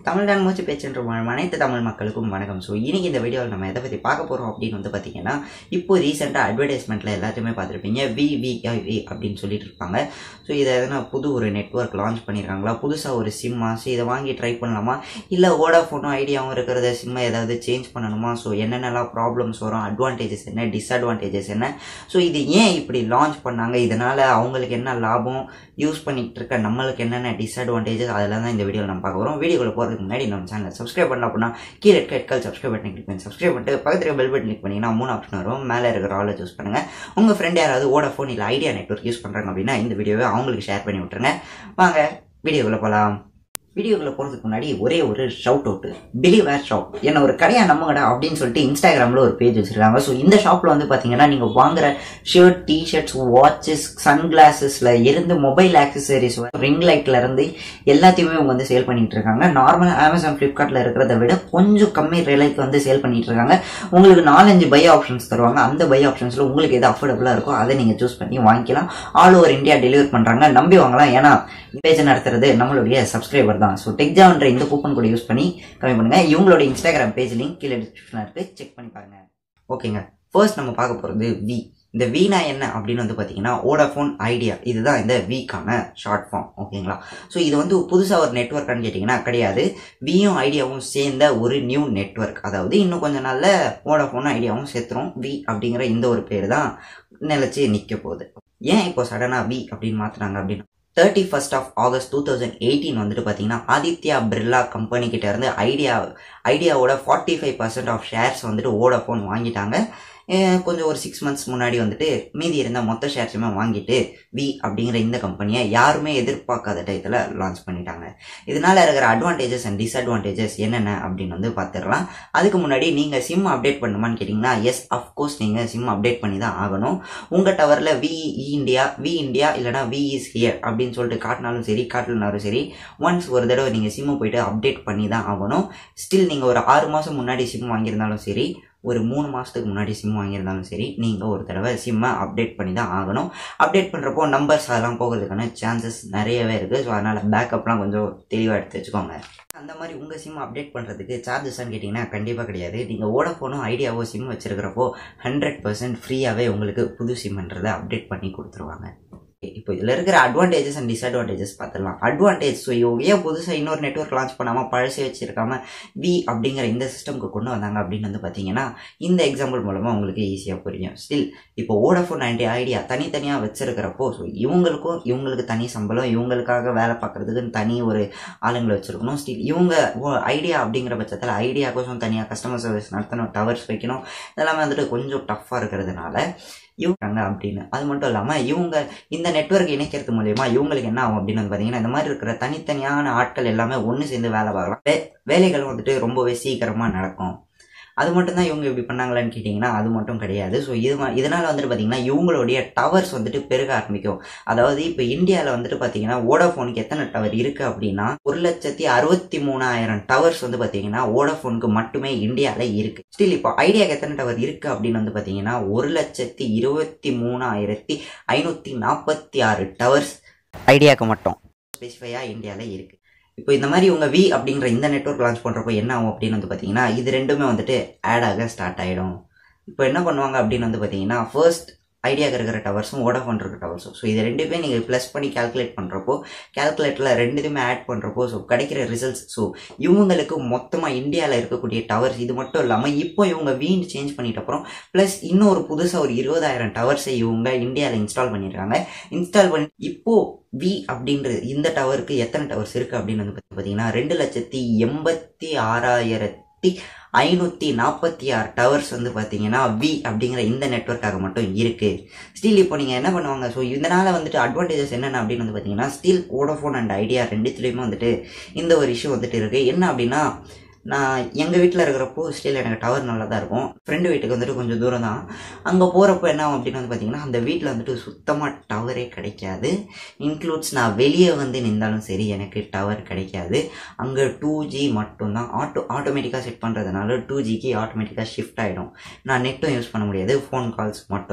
தமிழ் தான் மூச்சு பேச்சுன்ற அனைத்து தமிழ் மக்களுக்கும் வணக்கம் ஸோ இன்னைக்கு இந்த வீடியோவில் நம்ம எதை பற்றி பார்க்க போகிறோம் அப்படின்னு வந்து பார்த்தீங்கன்னா இப்போ ரீசெண்டாக அட்வர்டைஸ்மெண்ட்டில் எல்லாத்தையுமே பார்த்துருப்பீங்க விவிஐவி அப்படின்னு சொல்லிட்டு இருப்பாங்க ஸோ இதை எதனா புது ஒரு நெட்ஒர்க் லான்ச் பண்ணியிருக்காங்களா புதுசாக ஒரு சிம்மா ஸோ இதை வாங்கி ட்ரை பண்ணலாமா இல்லை ஓடாஃபோனும் ஐடியாவும் இருக்கிறத சிம்மை ஏதாவது சேஞ்ச் பண்ணணுமா ஸோ என்னென்னலாம் ப்ராப்ளம்ஸ் வரும் அட்வான்டேஜஸ் என்ன டிஸ்அட்வான்டேஜஸ் என்ன ஸோ இது ஏன் இப்படி லான்ச் பண்ணாங்க இதனால் அவங்களுக்கு என்ன லாபம் யூஸ் பண்ணிட்டு இருக்க நம்மளுக்கு என்னென்ன டிஸ்அட்வான்டேஜஸ் அதெல்லாம் தான் இந்த வீடியோவில் நம்ம பார்க்க போகிறோம் வீடியோவில் போகிறதுக்கு முன்னாடி நம்ம சேனல் சப்ஸ்கிரைப் பண்ணல அப்படின்னா கீழே இருக்க ரெட் சப்ஸ்கிரைப் பட்டன் கிளிக் பண்ணி சப்ஸ்கிரைப் பண்ணிட்டு பக்கத்தில் பெல் பட்டன் கிளிக் பண்ணிங்கன்னா மூணு ஆப்ஷன் வரும் மேலே இருக்கிற ஆளை சூஸ் பண்ணுங்கள் உங்கள் ஃப்ரெண்ட் யாராவது ஓடஃபோன் இல்லை ஐடியா நெட்ஒர்க் யூஸ் பண்ணுறாங்க அப்படின்னா இந்த வீடியோவை அவங்களுக்கு ஷேர் பண்ணி விட்டுருங்க வாங்க வீடியோக்குள்ளே போகலாம் வீடியோக்குள்ள போகிறதுக்கு முன்னாடி ஒரே ஒரு ஷவுட் அவுட் பிலிவேர் ஷாப் என்ன ஒரு கடையா நம்புங்கடா அப்படின்னு சொல்லிட்டு இன்ஸ்டாகிராமில் ஒரு பேஜ் வச்சிருக்காங்க ஸோ இந்த ஷாப்பில் வந்து பார்த்தீங்கன்னா நீங்கள் வாங்குற ஷர்ட் டிஷர்ட்ஸ் வாட்சஸ் சன்கிளாஸஸில் இருந்து மொபைல் ஆக்சசரிஸ் ரிங் லைட்ல இருந்து எல்லாத்தையுமே அவங்க வந்து சேல் பண்ணிட்டு இருக்காங்க நார்மலாக அமேசான் ஃப்ளிப்கார்ட்டில் இருக்கிறத விட கொஞ்சம் கம்மி விலைக்கு வந்து சேல் பண்ணிட்டு இருக்காங்க உங்களுக்கு நாலஞ்சு பை ஆப்ஷன்ஸ் தருவாங்க அந்த பை ஆப்ஷன்ஸில் உங்களுக்கு எது அஃபோர்டபுளாக இருக்கோ அதை நீங்கள் சூஸ் பண்ணி வாங்கிக்கலாம் ஆல் ஓவர் இந்தியா டெலிவர் பண்ணுறாங்க நம்பி வாங்கலாம் ஏன்னா பேஜ் நடத்துறது நம்மளுடைய சப்ஸ்கிரைபர் தான் ஸோ டெக்ஜான்ற இந்த கூப்பன் கூட யூஸ் பண்ணி கம்மி பண்ணுங்க இவங்களோட இன்ஸ்டாகிராம் பேஜ் லிங்க் கீழே டிஸ்கிரிப்ஷனில் இருக்கு செக் பண்ணி பாருங்க ஓகேங்க ஃபர்ஸ்ட் நம்ம பார்க்க போகிறது வி இந்த வீனா என்ன அப்படின்னு வந்து பார்த்தீங்கன்னா ஓடாஃபோன் ஐடியா இதுதான் இந்த வீக்கான ஷார்ட் ஃபார்ம் ஓகேங்களா ஸோ இது வந்து புதுசாக ஒரு நெட்ஒர்க்கான்னு கேட்டிங்கன்னா கிடையாது வியும் ஐடியாவும் சேர்ந்த ஒரு நியூ நெட்ஒர்க் அதாவது இன்னும் கொஞ்ச நாளில் ஓடாஃபோன் ஐடியாவும் சேர்த்துரும் வி அப்படிங்கிற இந்த ஒரு பேர் தான் நிலச்சி நிற்க போகுது ஏன் இப்போ சடனாக வி அப்படின்னு மாற்றுறாங்க அப்படின்னு thirty first of August two thousand eighteen வந்துட்டு பார்த்தீங்கன்னா ஆதித்யா பிர்லா கம்பெனி கிட்ட இருந்து ஐடியா ஐடியாவோட forty five percent of shares வந்துட்டு ஓடாஃபோன் வாங்கிட்டாங்க கொஞ்சம் ஒரு சிக்ஸ் மந்த்ஸ் முன்னாடி வந்துட்டு மீதி இருந்த மொத்த ஷேர்ஸுமே வாங்கிட்டு வி அப்படிங்கிற இந்த கம்பெனியை யாருமே எதிர்பார்க்காத டயத்தில் லான்ச் பண்ணிட்டாங்க இதனால இருக்கிற அட்வான்டேஜஸ் அண்ட் டிஸ்அட்வான்டேஜஸ் என்னென்ன அப்படின்னு வந்து பார்த்துடலாம் அதுக்கு முன்னாடி நீங்கள் சிம் அப்டேட் பண்ணுமான்னு கேட்டிங்கன்னா எஸ் அஃப்கோர்ஸ் நீங்கள் சிம் அப்டேட் பண்ணி தான் ஆகணும் உங்கள் டவரில் வி இந்தியா வி இந்தியா இல்லைனா வி இஸ் ஹியர் அப்படின்னு சொல்லிட்டு காட்டினாலும் சரி காட்டலனாலும் சரி ஒன்ஸ் ஒரு தடவை நீங்கள் சிம்மை போயிட்டு அப்டேட் பண்ணி தான் ஆகணும் ஸ்டில் நீங்கள் ஒரு ஆறு மாதம் முன்னாடி சிம் வாங்கியிருந்தாலும் சரி ஒரு மூணு மாதத்துக்கு முன்னாடி சிம் வாங்கியிருந்தாலும் சரி நீங்கள் ஒரு தடவை சிம்மை அப்டேட் பண்ணி தான் ஆகணும் அப்டேட் பண்ணுறப்போ நம்பர்ஸ் அதெல்லாம் போகிறதுக்கான சான்சஸ் நிறையவே இருக்குது ஸோ அதனால் பேக்கப்லாம் கொஞ்சம் தெளிவாக எடுத்து வச்சுக்கோங்க அந்த மாதிரி உங்கள் சிம் அப்டேட் பண்ணுறதுக்கு சார்ஜஸ்ன்னு கேட்டிங்கன்னா கண்டிப்பாக கிடையாது நீங்கள் ஓடஃபோனும் ஐடியாவோ சிம் வச்சுருக்கிறப்போ ஹண்ட்ரட் பர்சன்ட் ஃப்ரீயாகவே உங்களுக்கு புது சிம்ன்றதை அப்டேட் பண்ணி கொடுத்துருவாங்க இப்போ இதில் இருக்கிற அட்வான்டேஜஸ் அண்ட் டிஸ்அட்வான்டேஜஸ் பார்த்துடலாம் அட்வான்டேஜ் ஸோ ஏன் புதுசாக இன்னொரு நெட்ஒர்க் லான்ச் பண்ணாமல் பழசே வச்சிருக்காம வி அப்படிங்கிற இந்த சிஸ்டம்க்கு கொண்டு வந்தாங்க அப்படின்னு வந்து பார்த்தீங்கன்னா இந்த எக்ஸாம்பிள் மூலமாக உங்களுக்கு ஈஸியாக புரியும் ஸ்டில் இப்போ ஓடஃபோன் அண்ட் ஐடியா தனித்தனியாக வச்சிருக்கிறப்போ ஸோ இவங்களுக்கும் இவங்களுக்கு தனி சம்பளம் இவங்களுக்காக வேலை பார்க்குறதுக்குன்னு தனி ஒரு ஆளுங்களை வச்சுருக்கணும் ஸ்டில் இவங்க ஐடியா அப்படிங்கிற பட்சத்தில் ஐடியாவுக்கும் தனியாக கஸ்டமர் சர்வீஸ் நடத்தணும் டவர்ஸ் வைக்கணும் இதெல்லாமே வந்துட்டு கொஞ்சம் டஃப்பாக இருக்கிறதுனால இவங்க அப்படின்னு அது மட்டும் இல்லாமல் இவங்க இந்த நெட்ஒர்க் இணைக்கிறது மூலயமா இவங்களுக்கு என்ன ஆகும் அப்படின்னு வந்து பார்த்தீங்கன்னா இந்த மாதிரி இருக்கிற தனித்தனியான ஆட்கள் எல்லாமே ஒன்று சேர்ந்து வேலை பார்க்கலாம் வே வேலைகள் வந்துட்டு ரொம்பவே சீக்கிரமாக நடக்கும் அது மட்டும் தான் இவங்க இப்படி பண்ணாங்களான்னு கேட்டிங்கன்னா அது மட்டும் கிடையாது ஸோ இது இதனால் வந்துட்டு பார்த்தீங்கன்னா இவங்களுடைய டவர்ஸ் வந்துட்டு பெருக ஆரம்பிக்கும் அதாவது இப்போ இந்தியாவில் வந்துட்டு பார்த்தீங்கன்னா ஓடாஃபோனுக்கு எத்தனை டவர் இருக்குது அப்படின்னா ஒரு லட்சத்தி அறுபத்தி மூணாயிரம் டவர்ஸ் வந்து பார்த்தீங்கன்னா ஓடாஃபோனுக்கு மட்டுமே இந்தியாவில் இருக்குது ஸ்டில் இப்போ ஐடியாவுக்கு எத்தனை டவர் இருக்குது அப்படின்னு வந்து பார்த்தீங்கன்னா ஒரு லட்சத்தி இருபத்தி மூணாயிரத்தி ஐநூற்றி நாற்பத்தி ஆறு டவர்ஸ் ஐடியாவுக்கு மட்டும் ஸ்பெசிஃபையாக இந்தியாவில் இருக்குது இப்போ இந்த மாதிரி உங்கள் வி அப்படிங்கிற இந்த நெட்ஒர்க் லான்ச் பண்ணுறப்போ என்ன ஆகும் அப்படின்னு வந்து பார்த்தீங்கன்னா இது ரெண்டுமே வந்துட்டு ஆட் ஆக ஸ்டார்ட் ஆகிடும் இப்போ என்ன பண்ணுவாங்க அப்படின்னு வந்து பார்த்தீங்கன்னா ஃபர்ஸ்ட் ஐடியாவுக்கு இருக்கிற டவர்ஸும் ஓடாஃபோன் இருக்கிற டவர்ஸும் ஸோ இது ரெண்டுமே நீங்கள் ப்ளஸ் பண்ணி கேல்குலேட் பண்ணுறப்போ கேல்குலேட்டரில் ரெண்டுமே ஆட் பண்ணுறப்போ ஸோ கிடைக்கிற ரிசல்ட்ஸ் ஸோ இவங்களுக்கு மொத்தமாக இந்தியாவில் இருக்கக்கூடிய டவர்ஸ் இது மட்டும் இல்லாமல் இப்போ இவங்க வீண் சேஞ்ச் பண்ணிட்ட அப்புறம் ப்ளஸ் இன்னொரு புதுசாக ஒரு இருபதாயிரம் டவர்ஸை இவங்க இந்தியாவில் இன்ஸ்டால் பண்ணியிருக்காங்க இன்ஸ்டால் பண்ணி இப்போது வி அப்படின்றது இந்த டவருக்கு எத்தனை டவர்ஸ் இருக்குது அப்படின்னு வந்து பார்த்தீங்கன்னா ரெண்டு லட்சத்தி எண்பத்தி ஆறாயிரத்தி ஐநூற்றி நாற்பத்தி ஆறு டவர்ஸ் வந்து பார்த்தீங்கன்னா வி அப்படிங்கிற இந்த நெட்ஒர்க்காக மட்டும் இருக்குது ஸ்டில் இப்போ நீங்கள் என்ன பண்ணுவாங்க ஸோ இதனால் வந்துட்டு அட்வான்டேஜஸ் என்னென்ன அப்படின்னு வந்து பார்த்தீங்கன்னா ஸ்டில் ஓடோஃபோன் அண்ட் ஐடியா ரெண்டுத்துலேயுமே வந்துட்டு இந்த ஒரு இஷ்யூ வந்துட்டு இருக்குது என்ன அப்படின்னா நான் எங்கள் வீட்டில் இருக்கிறப்போ ஸ்டில் எனக்கு டவர் நல்லா தான் இருக்கும் ஃப்ரெண்டு வீட்டுக்கு வந்துட்டு கொஞ்சம் தூரம் தான் அங்கே போகிறப்போ என்ன ஆகும் அப்படின்னு வந்து பார்த்தீங்கன்னா அந்த வீட்டில் வந்துட்டு சுத்தமாக டவரே கிடைக்காது இன்க்ளூட்ஸ் நான் வெளியே வந்து நின்றாலும் சரி எனக்கு டவர் கிடைக்காது அங்கே டூ ஜி மட்டும்தான் ஆட்டோ ஆட்டோமேட்டிக்காக செட் பண்ணுறதுனால டூ ஜிக்கு ஆட்டோமேட்டிக்காக ஷிஃப்ட் ஆகிடும் நான் நெட்டும் யூஸ் பண்ண முடியாது ஃபோன் கால்ஸ் மட்டும்தான்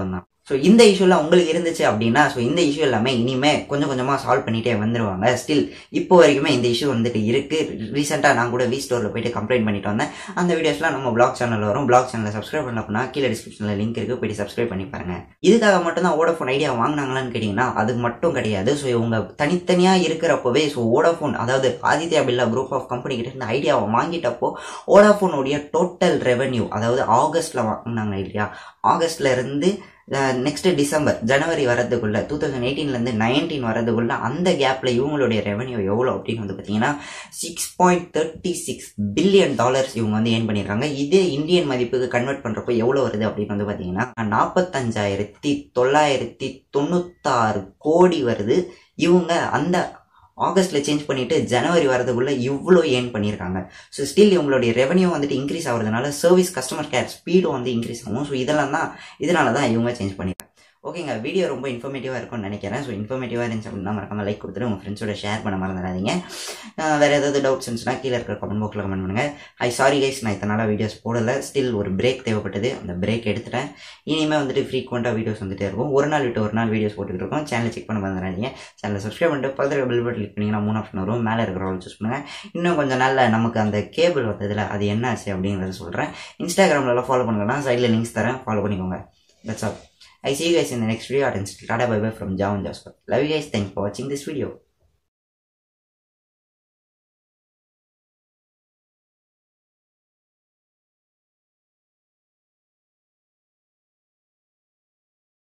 ஸோ இந்த இஷ்யூலாம் உங்களுக்கு இருந்துச்சு அப்படின்னா ஸோ இந்த இஷ்யூ எல்லாமே இனிமே கொஞ்சம் கொஞ்சமாக சால்வ் பண்ணிட்டே வந்துருவாங்க ஸ்டில் இப்போ வரைக்குமே இந்த இஷ்யூ வந்துட்டு இருக்கு ரீசெண்டாக நான் கூட வி ஸ்டோரில் போயிட்டு கம்ப்ளைண்ட் பண்ணிட்டு வந்தேன் அந்த வீடியோஸ்லாம் நம்ம பிளாக் சேனல் வரும் பிளாக் சேனலை சப்ஸ்கிரைப் பண்ண அப்படின்னா கீழே டிஸ்கிரிப்ஷனில் லிங்க் இருக்கு போயிட்டு சப்ஸ்கிரைப் பண்ணி பாருங்க இதுக்காக மட்டும் தான் ஓடோஃபோன் ஐடியா வாங்கினாங்களான்னு கேட்டிங்கன்னா அது மட்டும் கிடையாது ஸோ இவங்க தனித்தனியாக இருக்கிறப்பவே ஸோ ஓடோஃபோன் அதாவது Aditya Birla group of company கிட்ட இருந்து ஐடியாவை வாங்கிட்டப்போ ஓடாஃபோனுடைய டோட்டல் ரெவென்யூ அதாவது ஆகஸ்ட்ல வாங்கினாங்க இல்லையா ஆகஸ்ட்ல இருந்து நெக்ஸ்ட் டிசம்பர் ஜனவரி வரதுக்குள்ள டூ தௌசண்ட் எயிட்டீன்லேருந்து நைன்டீன் வரதுக்குள்ள அந்த கேப்பில் இவங்களுடைய ரெவன்யூ எவ்வளோ அப்படின்னு வந்து பார்த்தீங்கன்னா six point thirty six billion dollars இவங்க வந்து ஏர்ன் பண்ணியிருக்காங்க இதே இந்தியன் மதிப்புக்கு கன்வெர்ட் பண்ணுறப்போ எவ்வளோ வருது அப்படின்னு வந்து பார்த்தீங்கன்னா நாற்பத்தஞ்சாயிரத்தி தொள்ளாயிரத்தி தொண்ணூத்தாறு கோடி வருது இவங்க அந்த ஆகஸ்ட்ல சேஞ்ச் பண்ணிட்டு ஜனவரி வரதுக்குள்ள இவ்வளோ ஏர்ன் பண்ணியிருக்காங்க ஸோ ஸ்டில் இவங்களுடைய ரெவன்யூ வந்துட்டு இன்க்ரீஸ் ஆகிறதுனால சர்வீஸ் கஸ்டமர் கேர் ஸ்பீடும் வந்து இன்க்ரீஸ் ஆகும் ஸோ இதெல்லாம் தான் இதனால தான் இவங்க சேஞ்ச் பண்ணியிருக்காங்க ஓகேங்க வீடியோ ரொம்ப இன்ஃபர்மேட்டிவாக இருக்கும்னு நினைக்கிறேன் ஸோ இன்ஃபர்மேட்டிவாக இருந்துச்சு அப்படின்னா மறக்காம லைக் கொடுத்துட்டு உங்கள் ஃப்ரெண்ட்ஸோட ஷேர் பண்ண மறந்துடாதீங்க அஹ் வேற ஏதாவது டவுட்ஸ் இருந்துச்சுன்னா கீழே இருக்கிற கமெண்ட் பாக்ஸில் கமெண்ட் பண்ணுங்க ஐ சாரி கைஸ் நான் இத்தனை நாளாக வீடியோஸ் போடலை ஸ்டில் ஒரு பிரேக் தேவைப்பட்டது அந்த பிரேக் எடுத்துட்டேன் இனிமேல் வந்துட்டு ஃப்ரீக்வெண்ட்டாக வீடியோஸ் வந்துட்டே இருக்கும் ஒரு நாள் விட்டு ஒரு நாள் வீடியோஸ் போட்டுக்கிட்டு இருக்கோம் சேனலை செக் பண்ண மறந்துடாதீங்க சேனலை சப்ஸ்கிரைப் பண்ணிட்டு பக்கத்தில் பில் பட்டன் கிளிக் பண்ணிங்கன்னா மூணு ஆப்ஷன் வரும் மேலே இருக்கிற ஆல் சூஸ் பண்ணுங்கள் இன்னும் கொஞ்சம் நாளில் நமக்கு அந்த கேபிள் வந்ததில் அது என்ன ஆச்சு அப்படிங்கிறத சொல்கிறேன் இன்ஸ்டாகிராம்லலாம் ஃபாலோ பண்ணுங்கன்னா சைடில் லிங்க்ஸ் தரேன் ஃபாலோ பண்ணிக்கோங்க that's all I see you guys in the next video. Tata bye bye from Javan Jasper. Love you guys. Thanks for watching this video.